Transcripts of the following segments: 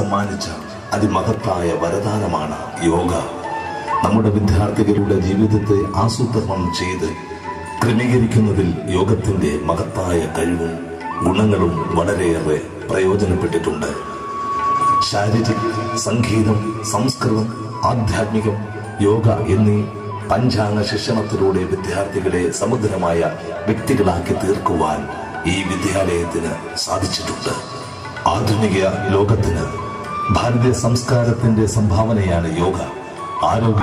സമ്മാനിച്ച അതിമഹത്തായ വരദാനമാണ് യോഗ നമ്മുടെ വിദ്യാർത്ഥികളുടെ ജീവിതത്തെ ആസൂത്രണം ചെയ്ത് ക്രമീകരിക്കുന്നതിൽ യോഗത്തിന്റെ മഹത്തായ കഴിവും ഗുണങ്ങളും വളരെയേറെ പ്രയോജനപ്പെട്ടിട്ടുണ്ട് ശാരീരിക സംഗീതം സംസ്കൃതം ആധ്യാത്മികം യോഗ എന്നീ പഞ്ചാംഗ ശിക്ഷണത്തിലൂടെ വിദ്യാർത്ഥികളെ സമുദ്രമായ വ്യക്തികളാക്കി തീർക്കുവാൻ ഈ വിദ്യാലയത്തിന് സാധിച്ചിട്ടുണ്ട് ആധുനിക ലോകത്തിന് ഭാരതീയ സംസ്കാരത്തിന്റെ സംഭാവനയാണ് യോഗ ആരോഗ്യ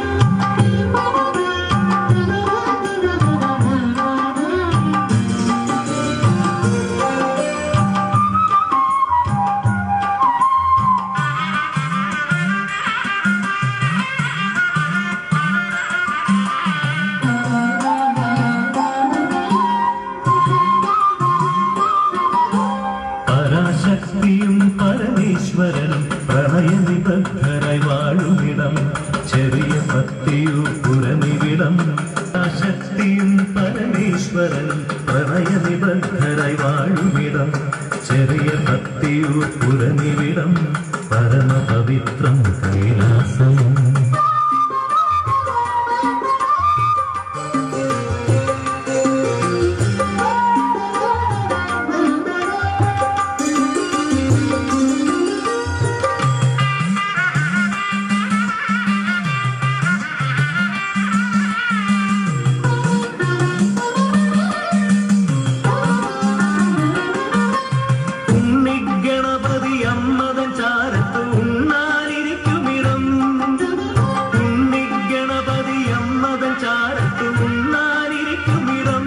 പരാശക്തിയും പരമേശ്വരനും പ്രണയനിബദ്ധരായി വാഴുമിടം ചെറിയ ഭക്തിയു പുരമിവിടം പരാശക്തിയും പരമേശ്വരനും പ്രണയനിബദ്ധരായി വാഴുമിടം ചെറിയ ഭക്തിയു പുരമിവിടം പരമപവിത്രം കൈലാസം ഉണ്ണിഗണപതി അമ്മതൻ ചാരത്ത് ഉണ്ണാനിരിക്കുമിടം ഉണ്ണിഗണപതി അമ്മതൻ ചാരത്ത് ഉണ്ണാനിരിക്കുമിടം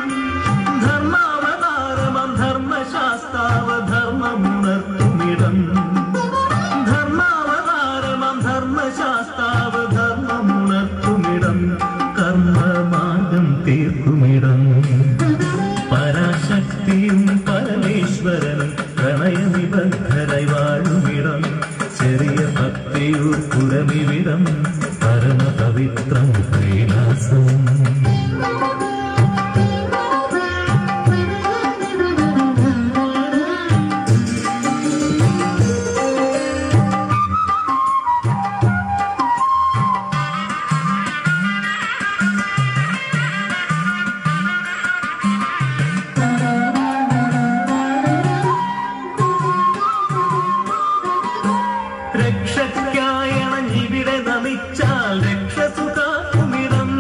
ധർമാവതാരമം ധർമ്മശാസ്താവ ധർമ്മമുണർത്തുമിടം ധർമാവതാരമം ധർമ്മശാസ്താവ ധർമ്മമുണർത്തുമിടം കർമ്മമാർഗം തീർക്കുമിടം പരാശക്തിയും പരമേശ്വരനും പ്രണയനിബദ്ധരായി വാഴുമിടം ചെറിയ ഭക്തിയൂർ പുരമിവിടം പരമപവിത്രം കൈലാസം രക്ഷയ്ക്കായണഞ്ഞിവിടെ നമിച്ചാൽ രക്ഷസുഖാക്കുമിടം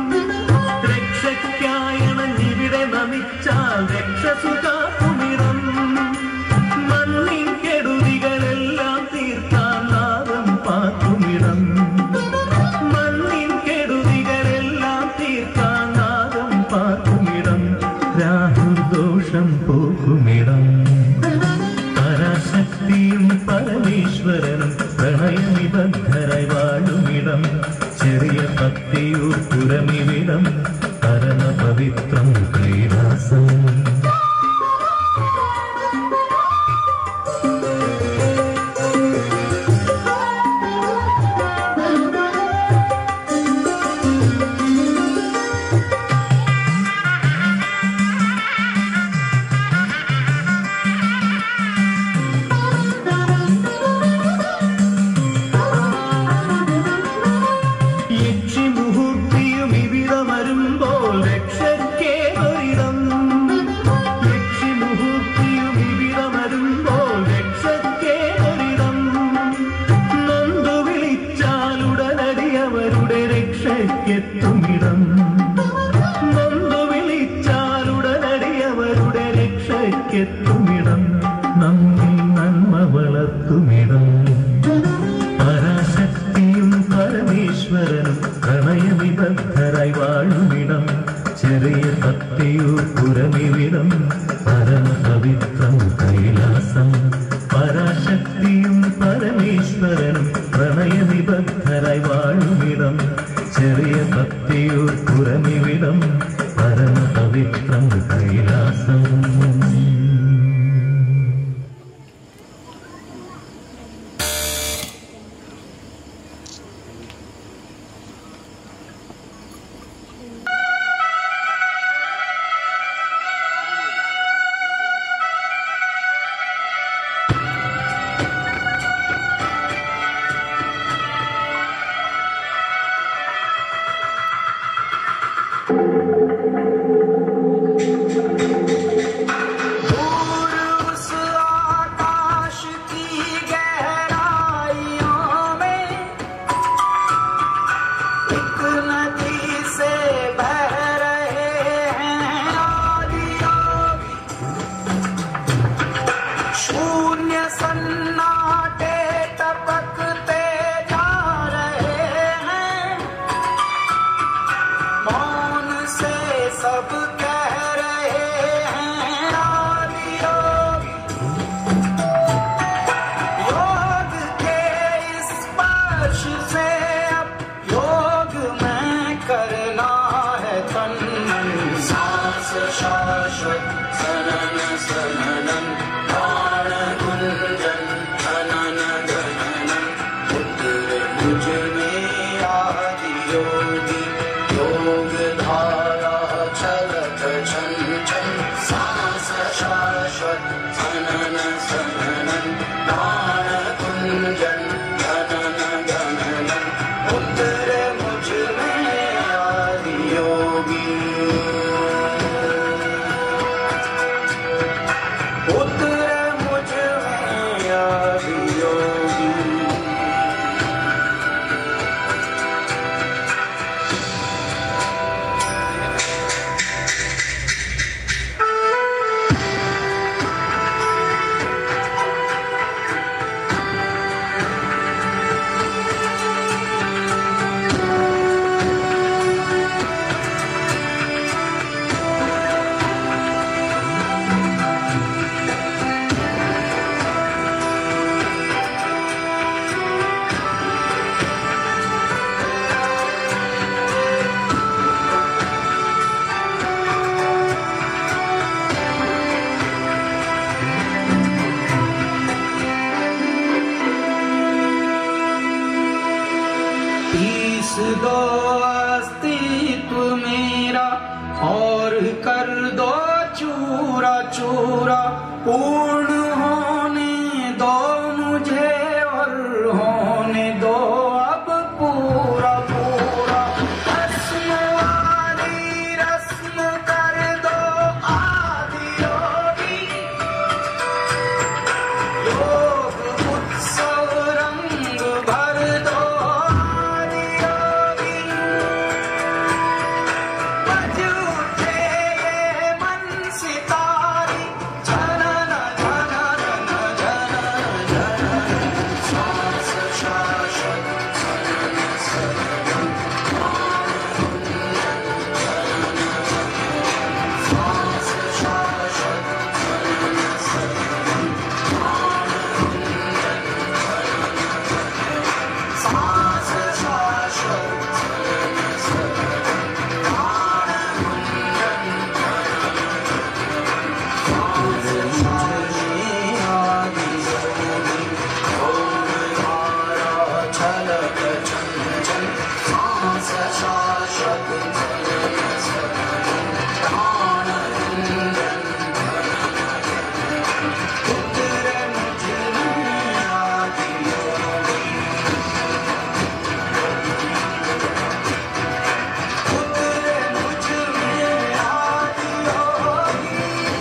രക്ഷയ്ക്കായണഞ്ഞിവിടെ നമിച്ചാൽ രക്ഷസുഖാക്കുമിടം മണ്ണിൻ കെടുതികളെല്ലാം തീർക്കാൻ നാദം പാക്കുമിടം മണ്ണിൻ കെടുതികളെല്ലാം തീർക്കാൻ നാദം പാക്കുമിടം രാഹുദോഷം പോക്കുമിടം പരാശക്തിയും പരമേശ്വരനും പ്രണയനിബദ്ധരായി വാഴുമിടം ചെറിയ ഭക്തിയൂർ പുരമിവിടം പരമപവിത്രം കൈലാസം യക്ഷിമുഹൂർത്തിയും ഇവിടെ വരുമ്പോൾ രക്ഷക്കേതൊരിടം യക്ഷിമുഹൂർത്തിയും ഇവിടെ വരുമ്പോൾ രക്ഷക്കേതൊരിടം നൊന്തു വിളിച്ചാൽ ഉടനടി അവരുടെ രക്ഷയ്ക്കെത്തുമിടം നൊന്തു വിളിച്ചാൽ ഉടനടി അവരുടെ രക്ഷയ്ക്കെത്തുമിടം നമ്മിൽ നന്മ വളർത്തുമിടം പരാശക്തിയും പരമേശ്വരനും പ്രണയനിബദ്ധരായി വാഴുമിടം ചെറിയ ഭക്തിയൂർ പുരമിവിടം പരമപവിത്രം കൈലാസം പരാശക്തിയും പരമേശ്വരനും പ്രണയനിബദ്ധരായി വാഴുമിടം ചെറിയ ഭക്തിയൂർ പുരമിവിടം പരമപവിത്രം കൈലാസം दो अस्तित्व मेरा और कर दो चूरा चूरा पूर्ण होने दो मुझे और होने दो अब पूरा पूरा रस्म वाली रस्म कर दो आदि योगी योग उत्सव रंग भर दो आदि योगी बज उठे ये मन सितारी झनन झनन झनन झनन श्वास शाश्वत श्वास शाश्वत श्वास शाश्वत छलक चंचल सांस शाश्वत उतरे मुझ में आदि योगी उतरे मुझ में आदि योगी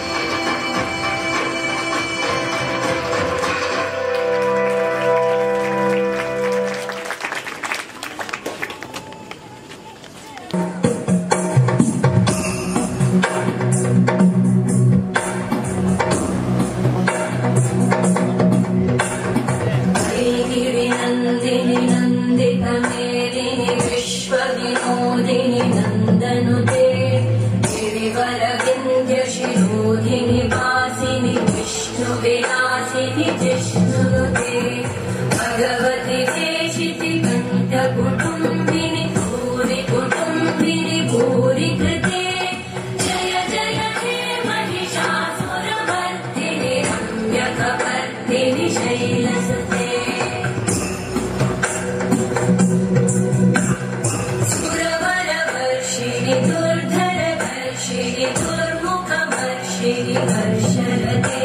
गिरिनन्दिनि नन्दितमेदिनि विश्वविनोदिनि नन्दनुते गिरिवरविन्द्यशिरोधिनि वासिनि विष्णुविलासिनि जिष्णुनुते भगवति देशिति कण्ठकुटुम्बिनि भूरि कुटुम्बिनि भूरि कृते जय जय हे महिषासुरमर्दिनि रम्यकपर्दिनि शैलसुते सुरवरवर्षिणि दुर्धरवर्षिणि दुर्मुखवर्षिणि हर्षरते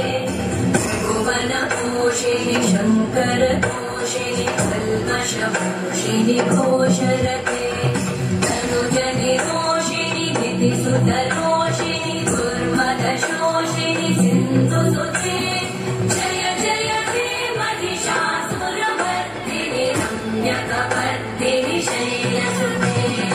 भुवनपोषिणि शङ्करतोषिणि कल्मषपोषिणि घोषरते तनुजनिरोषिणि नितिसुतरोषिणि दुर्मदशोषिणि सिन्धुसुते जय जय हे महिषासुरमर्दिनि रम्यकपर्दिनि शैलसुते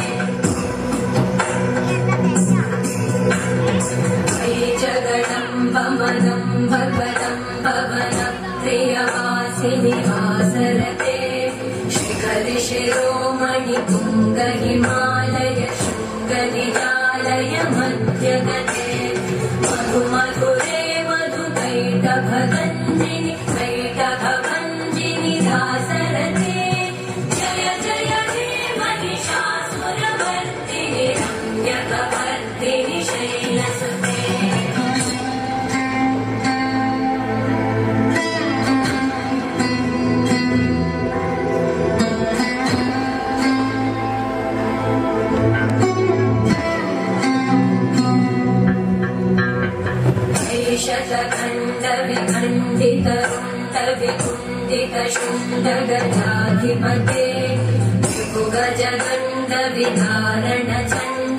हे जगदम्बमदं भगदं पवनं प्रियवासिनि वासरते शिखरिशिरोमणि तुङ्गहिमालय शृङ्गनिजालय मध्यगते मधुमधुरे मधुकैटभगञ्जिनि कैटभभञ्जिनि दासरते जय जय हे महिषासुरवर्दिनि रम्यकवर्दिनि शैलसुते शतखण्डविखण्डितरुण्डविकुण्डितशुण्डगजाधिपते विभुगजगण्डविधारण चण्ड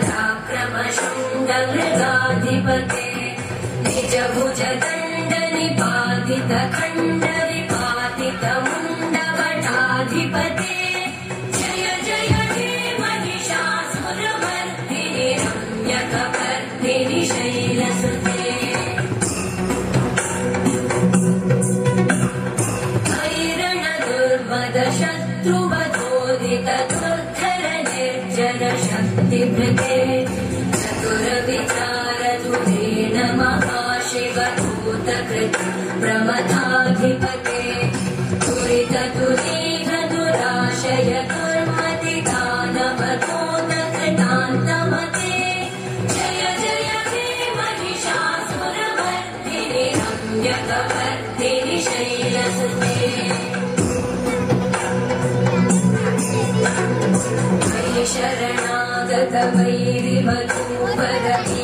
पराक्रमशुण्डमृगाधिपते निजभुज दण्ड निपातित खण्ड विपातित मुण्डवटाधिपते जय जय हे महिषासुरमर्दिनि रम्यकपर्दिनि शैलसुते हैरण दुर्मद शत्रुवधोदित दुर्धर निर्जन शक्तिभृते चतुर विचार धुरेण महाशिवभूतकृत प्रमथाधिपते दुरित दुरीघ दुराशय दुर्मति दानवधोदकृतान्तमते जय जय हे महिषासुरमर्दिनि रम्यकवर्दिनि शैलसुते शरणागत वैरिवधूवर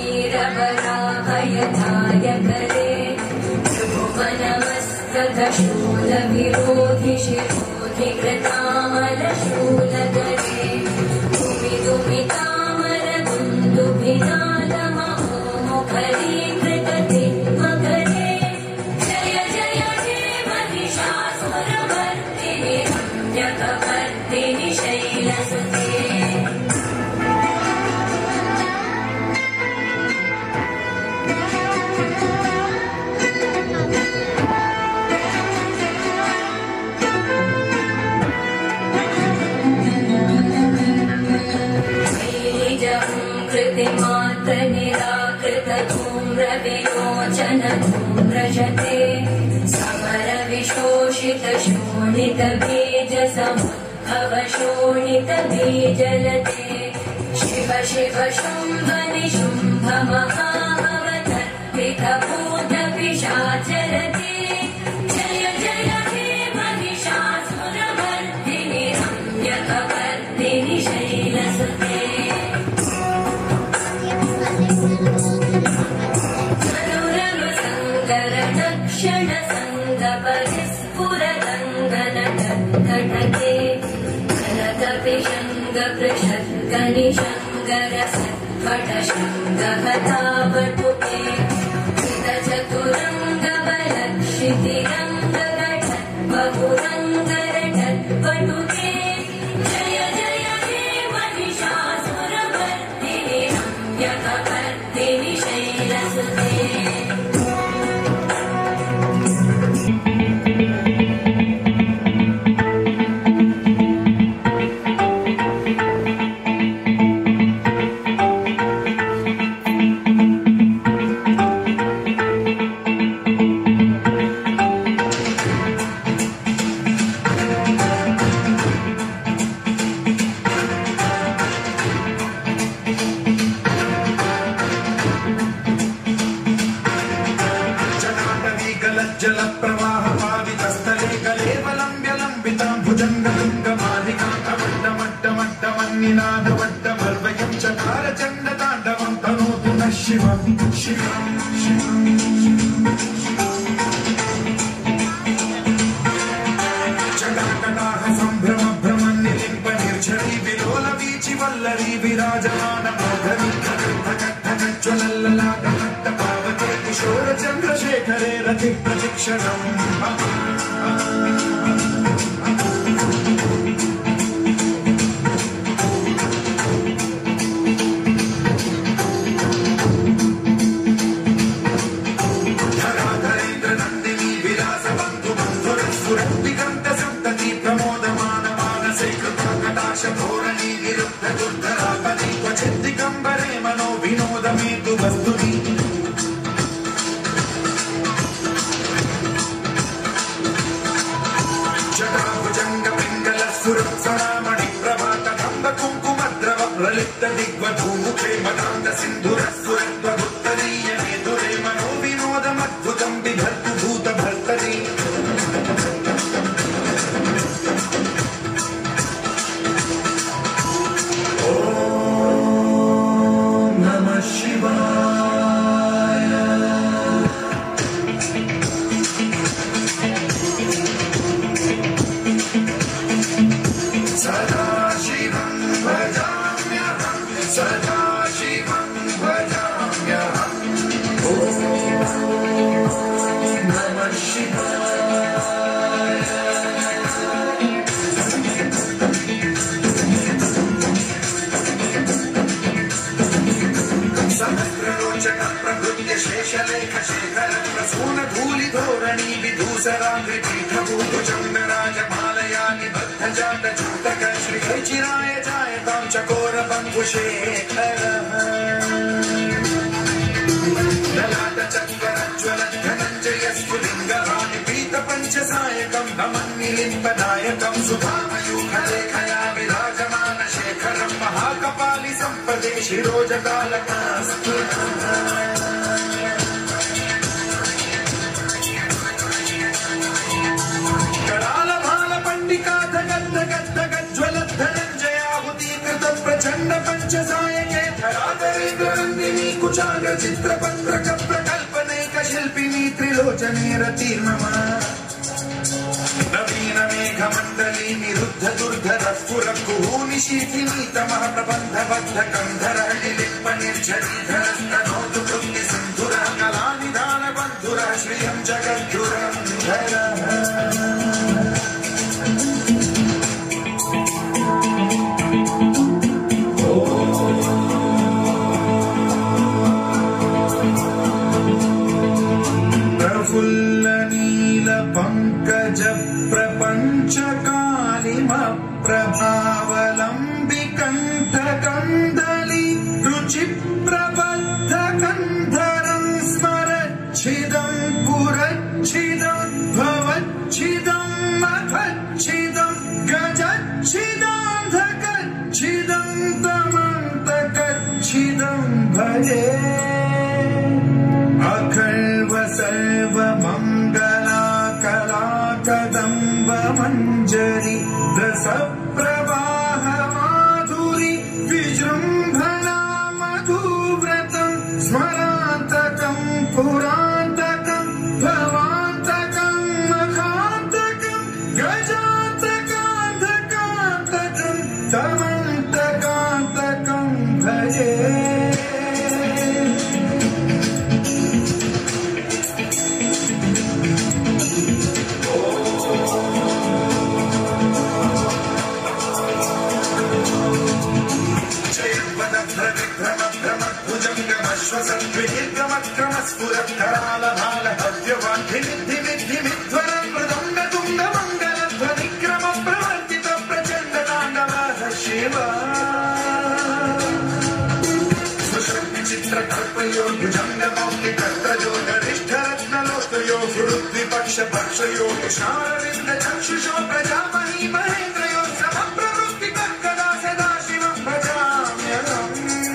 वीरवराभयदाय करे त्रिभुवनमस्तदशूल विरोधि शिरोधि कृतामलशूलगरे भुवि दुमितामर दुन्दुभिनादमहो मुखरीकृतति मकरे जय जय हे महिषासुरमर्दिनि रम्यकवर्दिनि शैलसुते ैजं कृतिमात्र निराकृत धूम्रविलोचन धूम्रजते समर विशोषित शोणित बीज समुद्भव शोणित बीजलते शिव शिव शुम्भ निशुम्भ महाभवतर्पित भूत पिशाचरते जय जय हे महिषासुरवर्धिनि रम्यकवर्धिनि शैलसुते मनोरमसङ्कर दक्षिण सङ्गपरिस्फुरदङ्गन कटके कनकपिशङ्ग पृषद्गनिशङ्कर सत्पट शृङ्गहतावटुके चतुरङ्ग बलक्षितिरङ्गगठ बहुरङ्गरटपटुके जय जय हे महिषासुरवर्धिनि रम्यकवर्धिनि शैलसुते जल प्रवाह पावितस्थले कलेवलम्ब्य लम्बितां भुजङ्गलिङ्गमालिकान्तमड्डमड्डमड्डमन्निनादवड्डमर्वयं चकार चण्डताण्डवं तनोतु नः शिवं शिवं शिवम् जगत्कटाह सम्भ्रम भ्रमन्निलिम्ब निर्झरी विलोल वीचि वल्लरी विराजमान माधवी ज्वलल्ललाट पावते किशोर चन्द्रशेखरे रति प्रशिक्षणम् धराधरेन्द्र नन्दिनी विलास बन्धु बन्धुर सुरन्दिगन्त सन्तति प्रमोदमान मानसे कृपा कटाक्ष धोरणि निरुद्ध दुर्धरापदि क्वचित् दिगम्बरे मनो विनोदमेतु वस्तुनि जटाभुजङ्ग पिङ्गल सुरत्सरामणि प्रभात कम्ब कुङ्कुमद्रव प्रलिप्त दिग्वधूमुखे मदान्त सिन्धुर सुरत्वगुत्तरीय मेधुरे मनो विनोदमद्भुतं बिभर्तु भूत भर्तरि ॐ नमः शिवाय सदा शिवं भजाम्यहं सदा शिवं भजाम्यहम् ॐ नमः शिवाय सहस्रलोचन प्रभृत्य शेषलेख शेखर प्रसून धूलि धोರಣಿ विधूसराङ्घ्रि पीठभूभुजङ्गराजमालया निबद्ध जात जूतक श्री चिराय जायतां चकोर बन्धुशेखर ललाट चङ्कर ज्वल धनञ्जय स्फुलिङ्गहानि पीत पञ्चसायकं नमन्निलिम्बदायकं सुधामयूखलेखया विराजमान शेखरं महाकपालि सम्पदे शिरोजकालकास्तु कराल भाल पण्डिका धगद् धगद् धगज्ज्वल धनञ्जयाहुतीकृत प्रच कुचाग्र चित्रपत्रक प्रकल्पनेक शिल्पिनी त्रिलोचने रतिर्मम नवीन मेघमण्डली निरुद्ध दुर्धर स्फुर कुहूनि शीतिनी तमः प्रबन्ध बद्ध कन्धर लिलिम्ब निर्झरीधर स्तनोतु कृत्ति सिन्धुर कलानिधान बन्धुर श्रियं जगद्धुरन्धरः प्रफुल्ल नील पङ्कज प्रपञ्च कालिम प्रभावलम्बि कण्ठ कन्दलि रुचि प्रबद्ध कन्धरं स्मरच्छिदं पुरच्छिदं भवच्छिदं मखच्छिदं गजच्छिदान्धकच्छिदं तमन्तकच्छिदं भजे अखल्व सर्व मङ्गला कला कदम्ब मञ्जरि रस प्रवाह माधुरि विजृम्भणा मधुव्रतम् स्मरान्तकम् पुरान्तकम् भवान्तकम् मखान्तकम् गजान्तकान्तकान्तकम् तमन्तकान्तकम् भजे चित्रकल्पयो भुजङ्गमौक्तिकर्तयो गरिष्ठरत्नलोकयो गुरुद्विपक्ष पक्षयो शारविन्द चक्षुषो प्रजामहि महेन्द्रयो समप्रवृत्ति कर्कदा सदा शिवं भजाम्यहम्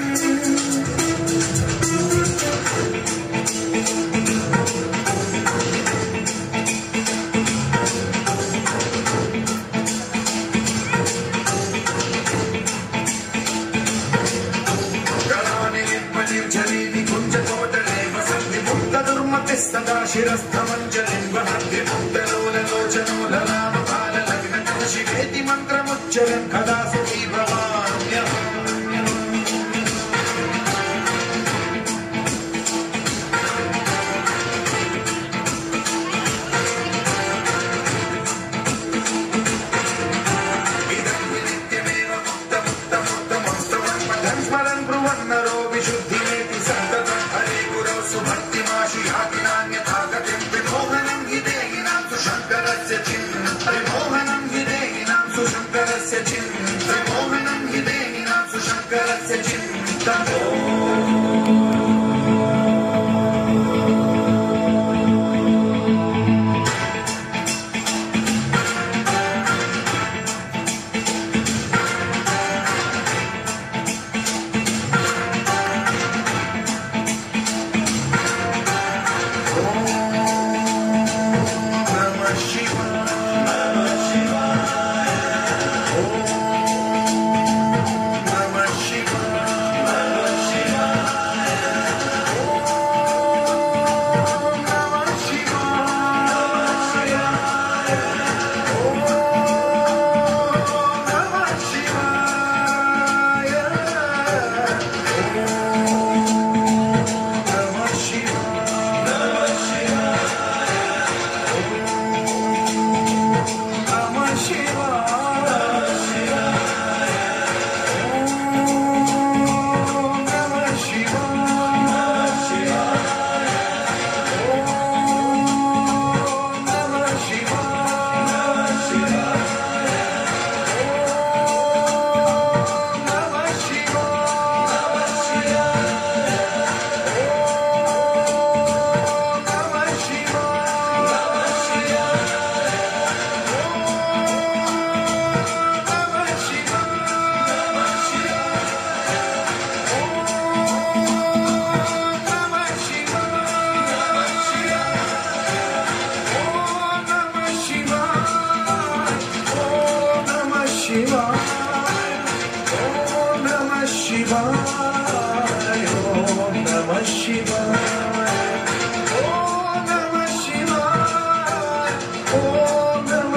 गणानि निर्जलीनि कुञ्जतोटले वसन्ति मुक्तदुर्मतिस्तदा शिरस्थमञ्जलिं वहन्ति मुक्तलोललोचनो ललामपाललग्नशिवेति मन्त्रमुच्चरन् कदा सुखी भवाम्यहम् इदं हि नित्यमेव मुक्तमुक्तमुक्तमुक्तमं पठन् स्मरन् ब्रुवन्नरो विशुद्धिमेति सन्ततं हरे गुरौ सुभक्तिमाशु याति नान्यथा गतिं विमोहनं हि देहिनां सुशङ्करस्य चिन्त्रिमोहनं हि देहिनां सुशङ्करस्य चिन्त्रिमोहनं हि देहिनां सुशङ्करस्य चिन्तनम् नमः शिवाय नमः शिवाय नमः शिवाय नमः शिवाय नमः शिवाय नमः शिवाय नमः शिवाय नमः नमः शिवाय नमः शिवाय नमः शिवाय नमः नमः नमः नमः नमः शिवाय ॐ नमः शिवाय ॐ नमः शिवाय ॐ नमः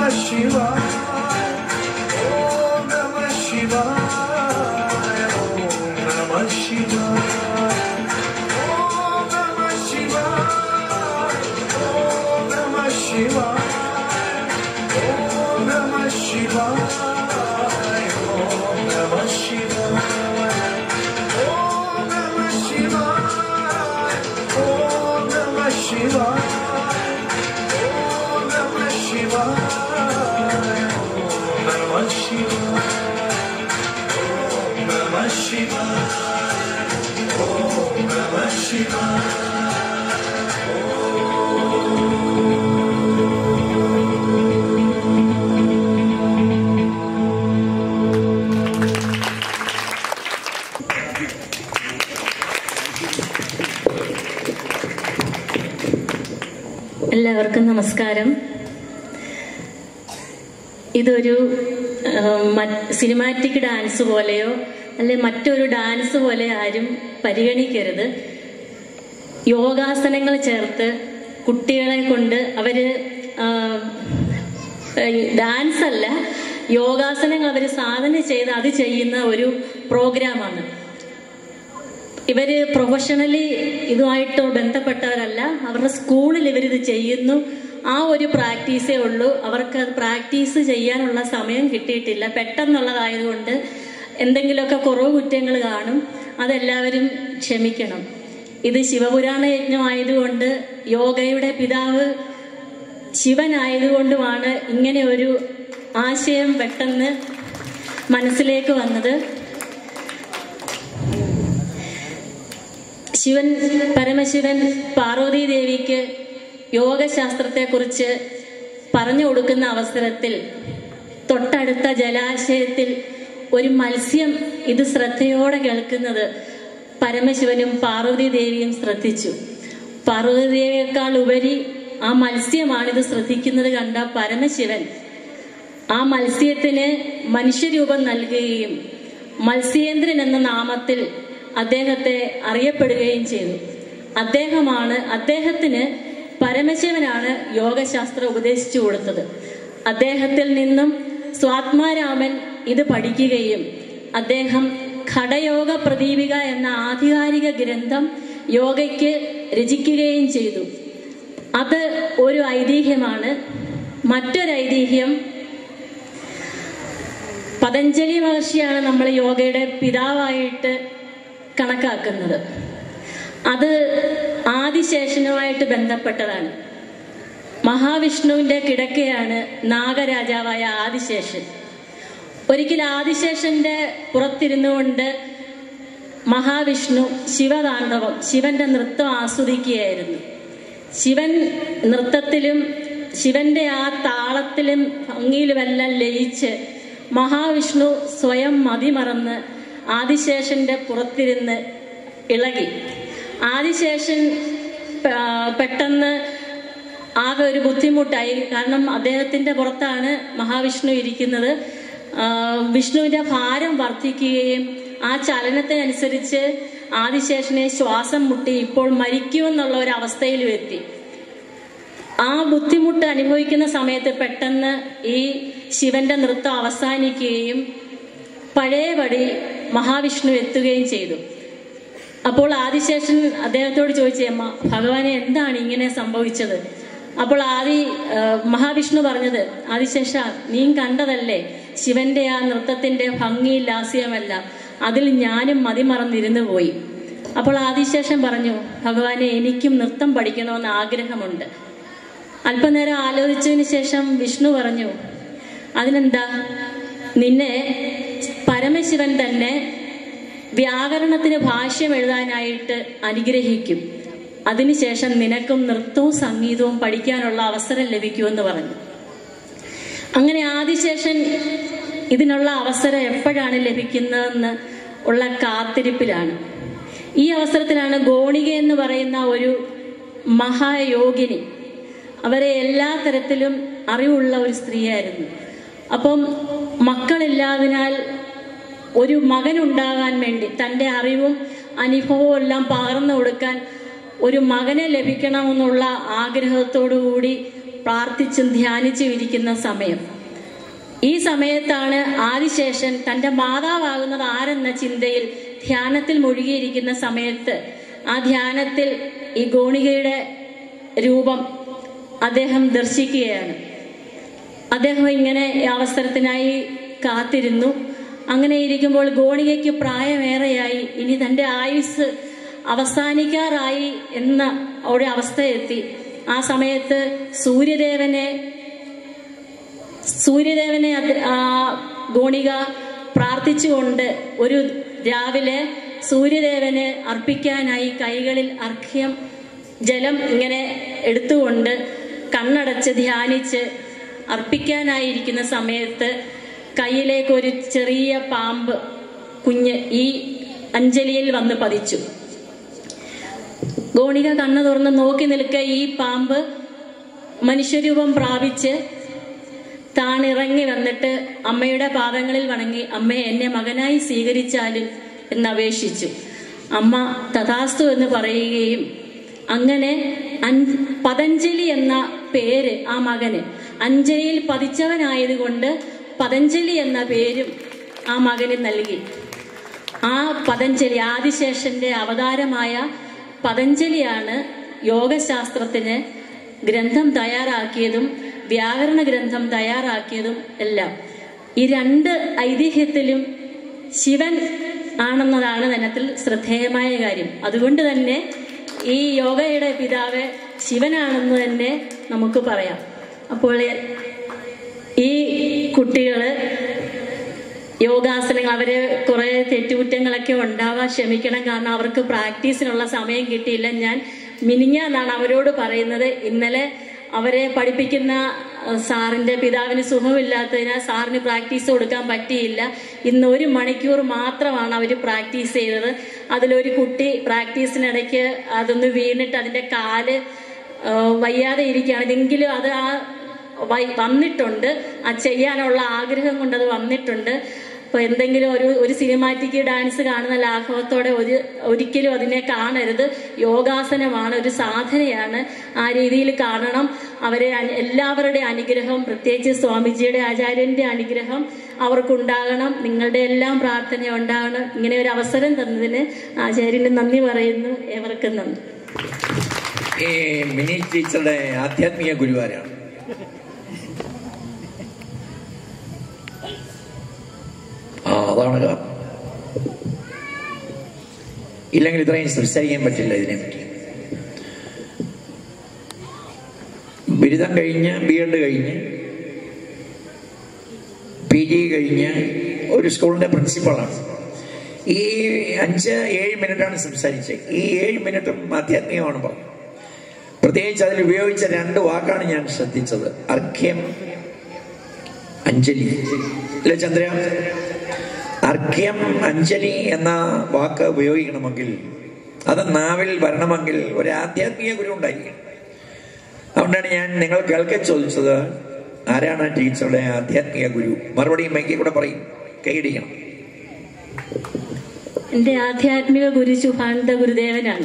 എല്ലാവർക്കും നമസ്കാരം ഇതൊരു സിനിമാറ്റിക് ഡാൻസ് പോലെയോ അല്ലെ മറ്റൊരു ഡാൻസ് പോലെ ആരും പരിഗണിക്കരുത് യോഗാസനങ്ങൾ ചേർത്ത് കുട്ടികളെ കൊണ്ട് അവര് ആ, ഡാൻസ് അല്ല യോഗാസനങ്ങൾ അവർ സാധന ചെയ്ത് അത് ചെയ്യുന്ന ഒരു പ്രോഗ്രാമാണ് ഇവര് പ്രൊഫഷണലി ഇതുമായിട്ട് ബന്ധപ്പെട്ടവരല്ല അവരുടെ സ്കൂളിൽ ഇവരിത് ചെയ്യുന്നു ആ ഒരു പ്രാക്ടീസേ ഉള്ളൂ അവർക്ക് അത് പ്രാക്ടീസ് ചെയ്യാനുള്ള സമയം കിട്ടിയിട്ടില്ല പെട്ടെന്നുള്ളതായതുകൊണ്ട് എന്തെങ്കിലുമൊക്കെ കുറവ് കുറ്റങ്ങൾ കാണും അതെല്ലാവരും ക്ഷമിക്കണം ഇത് ശിവപുരാണ യജ്ഞമായതുകൊണ്ട് യോഗയുടെ പിതാവ് ശിവനായതുകൊണ്ടുമാണ് ഇങ്ങനെ ഒരു ആശയം പെട്ടെന്ന് മനസ്സിലേക്ക് വന്നത് ശിവൻ പരമശിവൻ പാർവതി ദേവിക്ക് യോഗശാസ്ത്രത്തെക്കുറിച്ച് പറഞ്ഞു കൊടുക്കുന്ന അവസരത്തിൽ തൊട്ടടുത്ത ജലാശയത്തിൽ ഒരു മത്സ്യം ഇത് ശ്രദ്ധയോടെ കേൾക്കുന്നത് പരമശിവനും പാർവതി ദേവിയും ശ്രദ്ധിച്ചു പാർവതി ദേവിയേക്കാൾ ഉപരി ആ മത്സ്യമാണിത് ശ്രദ്ധിക്കുന്നത് കണ്ട പരമശിവൻ ആ മത്സ്യത്തിന് മനുഷ്യരൂപം നൽകുകയും മത്സ്യേന്ദ്രൻ എന്ന നാമത്തിൽ അദ്ദേഹത്തെ അറിയപ്പെടുകയും ചെയ്തു അദ്ദേഹമാണ് അദ്ദേഹത്തിന് പരമശിവനാണ് യോഗശാസ്ത്രം ഉപദേശിച്ചു കൊടുത്തത് അദ്ദേഹത്തിൽ നിന്നും സ്വാത്മാരാമൻ ഇത് പഠിക്കുകയും അദ്ദേഹം ഘടയോഗ പ്രദീപിക എന്ന ആധികാരിക ഗ്രന്ഥം യോഗയ്ക്ക് രചിക്കുകയും ചെയ്തു അത് ഒരു ഐതിഹ്യമാണ് മറ്റൊരു ഐതിഹ്യം പതഞ്ജലി മഹർഷിയാണ് നമ്മൾ യോഗയുടെ പിതാവായിട്ട് കണക്കാക്കുന്നത് അത് ആദിശേഷനുമായിട്ട് ബന്ധപ്പെട്ടതാണ് മഹാവിഷ്ണുവിന്റെ കിടക്കയാണ് നാഗരാജാവായ ആദിശേഷൻ ഒരിക്കൽ ആദിശേഷന്റെ പുറത്തിരുന്നു കൊണ്ട് മഹാവിഷ്ണു ശിവതാണ്ഡവം ശിവന്റെ നൃത്തം ആസ്വദിക്കുകയായിരുന്നു ശിവൻ നൃത്തത്തിലും ശിവന്റെ ആ താളത്തിലും ഭംഗിയിലുമെല്ലാം ലയിച്ച് മഹാവിഷ്ണു സ്വയം മതിമറന്ന് ആദിശേഷന്റെ പുറത്തിരുന്ന് ഇളകി ആദിശേഷൻ ആ, പെട്ടെന്ന് ആകെ ഒരു ബുദ്ധിമുട്ടായി കാരണം അദ്ദേഹത്തിന്റെ പുറത്താണ് മഹാവിഷ്ണു ഇരിക്കുന്നത് ആ, വിഷ്ണുവിന്റെ ഭാരം വർദ്ധിക്കുകയും ആ ചലനത്തിനനുസരിച്ച് ആദിശേഷനെ ശ്വാസം മുട്ടി ഇപ്പോൾ മരിക്കുമെന്നുള്ള ഒരു അവസ്ഥയിലും എത്തി ആ ബുദ്ധിമുട്ട് അനുഭവിക്കുന്ന സമയത്ത് പെട്ടെന്ന് ഈ ശിവന്റെ നൃത്തം അവസാനിക്കുകയും പഴയപടി മഹാവിഷ്ണു എത്തുകയും ചെയ്തു അപ്പോൾ ആദിശേഷൻ അദ്ദേഹത്തോട് ചോദിച്ചു അമ്മ ഭഗവാനെ എന്താണ് ഇങ്ങനെ സംഭവിച്ചത് അപ്പോൾ ആദി ആ, മഹാവിഷ്ണു പറഞ്ഞത് ആദിശേഷ നീ കണ്ടതല്ലേ ശിവന്റെ ആ നൃത്തത്തിന്റെ ഭംഗി ലാസ്യമല്ല അതിൽ ഞാനും മതിമറന്നിരുന്നു പോയി അപ്പോൾ ആദിശേഷൻ പറഞ്ഞു ഭഗവാനെ എനിക്കും നൃത്തം പഠിക്കണമെന്ന് ആഗ്രഹമുണ്ട് അല്പനേരം ആലോചിച്ചതിന് ശേഷം വിഷ്ണു പറഞ്ഞു അതിനെന്താ നിന്നെ പരമശിവൻ തന്നെ വ്യാകരണത്തിന് ഭാഷ്യം എഴുതാനായിട്ട് അനുഗ്രഹിക്കും അതിനുശേഷം നിനക്കും നൃത്തവും സംഗീതവും പഠിക്കാനുള്ള അവസരം ലഭിക്കുമെന്ന് പറഞ്ഞു അങ്ങനെ ആദിശേഷൻ ഇതിനുള്ള അവസരം എപ്പോഴാണ് ലഭിക്കുന്നതെന്ന് ഉള്ള കാത്തിരിപ്പിലാണ് ഈ അവസരത്തിലാണ് ഗോണിക എന്ന് പറയുന്ന ഒരു മഹായോഗിനി അവരെ എല്ലാ തരത്തിലും അറിവുള്ള ഒരു സ്ത്രീയായിരുന്നു അപ്പം മക്കളില്ലാതിനാൽ ഒരു മകനുണ്ടാകാൻ വേണ്ടി തൻ്റെ അറിവും അനുഭവവും എല്ലാം പകർന്നു കൊടുക്കാൻ ഒരു മകനെ ലഭിക്കണമെന്നുള്ള ആഗ്രഹത്തോടു കൂടി പ്രാർത്ഥിച്ചും ധ്യാനിച്ചും ഇരിക്കുന്ന സമയം ഈ സമയത്താണ് ആദിശേഷൻ തന്റെ മാതാവാകുന്നത് ആരെന്ന ചിന്തയിൽ ധ്യാനത്തിൽ മുഴുകിയിരിക്കുന്ന സമയത്ത് ആ ധ്യാനത്തിൽ ഈ ഗോണികയുടെ രൂപം അദ്ദേഹം ദർശിക്കുകയാണ് അദ്ദേഹം ഇങ്ങനെ ഈ അവസരത്തിനായി കാത്തിരുന്നു അങ്ങനെ ഇരിക്കുമ്പോൾ ഗോണികയ്ക്ക് പ്രായമേറെയായി ഇനി തന്റെ ആയുസ് അവസാനിക്കാറായി എന്ന ഒരു അവസ്ഥയെത്തി ആ സമയത്ത് സൂര്യദേവനെ സൂര്യദേവനെ അത് ആ ഗോണിക പ്രാർത്ഥിച്ചുകൊണ്ട് ഒരു രാവിലെ സൂര്യദേവന് അർപ്പിക്കാനായി കൈകളിൽ അർഘ്യം ജലം ഇങ്ങനെ എടുത്തുകൊണ്ട് കണ്ണടച്ച് ധ്യാനിച്ച് അർപ്പിക്കാനായിരിക്കുന്ന സമയത്ത് കയ്യിലേക്ക് ഒരു ചെറിയ പാമ്പ് കുഞ്ഞ് ഈ അഞ്ജലിയിൽ വന്ന് പതിച്ചു ഗോണിക കണ്ണു തുറന്ന് നോക്കി നിൽക്കെ ഈ പാമ്പ് മനുഷ്യരൂപം പ്രാപിച്ച് താണിറങ്ങി വന്നിട്ട് അമ്മയുടെ പാദങ്ങളിൽ വണങ്ങി അമ്മയെ എന്നെ മകനായി സ്വീകരിച്ചാലും എന്നപേക്ഷിച്ചു അമ്മ തഥാസ്തു എന്ന് പറയുകയും അങ്ങനെ അൻ- പതഞ്ജലി എന്ന പേര് ആ മകന് അഞ്ജലിയിൽ പതിച്ചവനായതുകൊണ്ട് പതഞ്ജലി എന്ന പേരും ആ മകന് നൽകി ആ പതഞ്ജലി ആദിശേഷന്റെ അവതാരമായ പതഞ്ജലിയാണ് യോഗശാസ്ത്രത്തിന് ഗ്രന്ഥം തയ്യാറാക്കിയതും വ്യാകരണ ഗ്രന്ഥം തയ്യാറാക്കിയതും എല്ലാം ഈ രണ്ട് ഐതിഹ്യത്തിലും ശിവൻ ആണെന്നതാണ് ദിനത്തിൽ ശ്രദ്ധേയമായ കാര്യം അതുകൊണ്ട് തന്നെ ഈ യോഗയുടെ പിതാവ് ശിവനാണെന്ന് തന്നെ നമുക്ക് പറയാം അപ്പോൾ ഈ കുട്ടികള് യോഗാസനങ്ങൾ അവര് കുറെ തെറ്റുകുറ്റങ്ങളൊക്കെ ഉണ്ടാവാൻ ക്ഷമിക്കണം കാരണം അവർക്ക് പ്രാക്ടീസിനുള്ള സമയം കിട്ടിയില്ല ഞാൻ മിനിഞ്ഞാന്നാണ് അവരോട് പറയുന്നത് ഇന്നലെ അവരെ പഠിപ്പിക്കുന്ന അഹ്, സാറിന്റെ പിതാവിന് സുഖമില്ലാത്തതിനാൽ സാറിന് പ്രാക്ടീസ് കൊടുക്കാൻ പറ്റിയില്ല ഇന്ന് ഒരു മണിക്കൂർ മാത്രമാണ് അവർ പ്രാക്ടീസ് ചെയ്തത് അതിലൊരു കുട്ടി പ്രാക്ടീസിനിടയ്ക്ക് അതൊന്ന് വീണിട്ട് അതിന്റെ കാല് ആഹ്, വയ്യാതെ ഇരിക്കുകയാണ് ഇതെങ്കിലും അത് ആ വൈ- വന്നിട്ടുണ്ട് ആ ചെയ്യാനുള്ള ആഗ്രഹം കൊണ്ട് അത് വന്നിട്ടുണ്ട് അപ്പൊ എന്തെങ്കിലും ഒരു ഒരു സിനിമാറ്റിക് ഡാൻസ് കാണുന്ന ലാഘവത്തോടെ ഒരു ഒരിക്കലും അതിനെ കാണരുത് യോഗാസനമാണ് ഒരു സാധനയാണ് ആ രീതിയിൽ കാണണം അവരെ അന- എല്ലാവരുടെ അനുഗ്രഹം പ്രത്യേകിച്ച് സ്വാമിജിയുടെ ആചാര്യന്റെ അനുഗ്രഹം അവർക്കുണ്ടാകണം നിങ്ങളുടെ എല്ലാം പ്രാർത്ഥന ഉണ്ടാകണം ഇങ്ങനെ ഒരു അവസരം തന്നതിന് ആചാര്യന് നന്ദി പറയുന്നു ഏവർക്കും നന്ദി ഈ മിനി ടീച്ചറുടെ ആധ്യാത്മിക ഗുരുവാരാണ് ആ അതാണ് കാരണം ഇല്ലെങ്കിൽ ഇത്രയും സംസാരിക്കാൻ പറ്റില്ല ഇതിനെപ്പറ്റി ബിരുദം കഴിഞ്ഞ് ബി എഡ് കഴിഞ്ഞ് പി ജി കഴിഞ്ഞ് ഒരു സ്കൂളിന്റെ പ്രിൻസിപ്പളാണ് ഈ അഞ്ച് ഏഴ് മിനിറ്റാണ് സംസാരിച്ചത് ഈ ഏഴ് മിനിറ്റും ആധ്യാത്മികമാണ് പറഞ്ഞത് പ്രത്യേകിച്ച് അതിൽ ഉപയോഗിച്ച രണ്ട് വാക്കാണ് ഞാൻ ശ്രദ്ധിച്ചത് അർഘ്യം അഞ്ജലി അല്ലെ ചന്ദ്ര അർഘ്യം അഞ്ജലി എന്ന വാക്ക് ഉപയോഗിക്കണമെങ്കിൽ അത് നാവിൽ വരണമെങ്കിൽ ഒരു ആധ്യാത്മിക ഗുരു ഉണ്ടായിരിക്കണം അതുകൊണ്ടാണ് ഞാൻ നിങ്ങൾ കേൾക്കെ ചോദിച്ചത് ആരാണ് ടീച്ചറുടെ ആധ്യാത്മിക ഗുരു മറുപടി മൈക്കിൽ കൂടെ പറയും കൈയടിക്കണം എൻ്റെ ആധ്യാത്മിക ഗുരു ശുഭാനന്ദ ഗുരുദേവനാണ്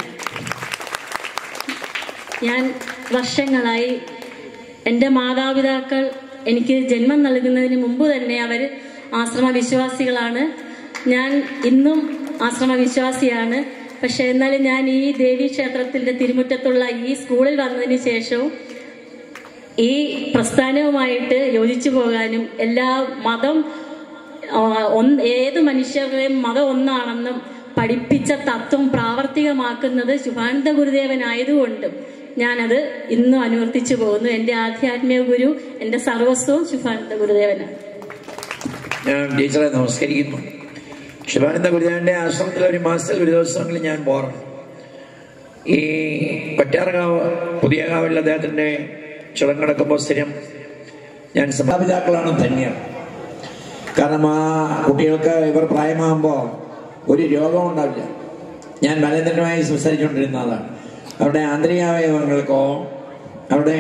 ഞാൻ വർഷങ്ങളായി എൻ്റെ മാതാപിതാക്കൾ എനിക്ക് ജന്മം നൽകുന്നതിന് മുമ്പ് തന്നെ അവർ ആശ്രമ വിശ്വാസികളാണ് ഞാൻ ഇന്നും ആശ്രമ വിശ്വാസിയാണ് പക്ഷെ എന്നാലും ഞാൻ ഈ ദേവീ ക്ഷേത്രത്തിന്റെ തിരുമുറ്റത്തുള്ള ഈ സ്കൂളിൽ വന്നതിന് ശേഷവും ഈ പ്രസ്ഥാനവുമായിട്ട് യോജിച്ചു പോകാനും എല്ലാ മതം ആ, ഒന്ന് ഏത് മനുഷ്യരുടെയും മതം ഒന്നാണെന്നും പഠിപ്പിച്ച തത്വം പ്രാവർത്തികമാക്കുന്നത് ശുഭാനന്ദ ഗുരുദേവനായതുകൊണ്ടും ഞാനത് ഇന്നും അനുവർത്തിച്ചു പോകുന്നു എൻ്റെ ആധ്യാത്മിക ഗുരു എൻ്റെ സർവസ്വവും ശുഭാനന്ദ ഗുരുദേവനാണ് ഞാൻ ടീച്ചറെ നമസ്കരിക്കുന്നു ശിവാനന്ദ ഗുരുദേവന്റെ ആശ്രമത്തിൽ ഒരു മാസത്തിൽ ഒരു ദിവസങ്ങളിൽ ഞാൻ പോകാറുണ്ട് ഈ പറ്റാറകാവ് പുതിയ കാവിൽ അദ്ദേഹത്തിന്റെ ചുളങ്ങടക്കുമ്പോൾ സ്ഥിരം ഞാൻ മാതാപിതാക്കളാണ് ധന്യർ കാരണം ആ കുട്ടികൾക്ക് ഇവർ പ്രായമാകുമ്പോൾ ഒരു രോഗം ഉണ്ടാവില്ല ഞാൻ നരേന്ദ്രനുമായി സംസാരിച്ചുകൊണ്ടിരുന്ന ആളാണ് അവരുടെ ആന്തരികാവയവങ്ങൾക്കോ അവിടെ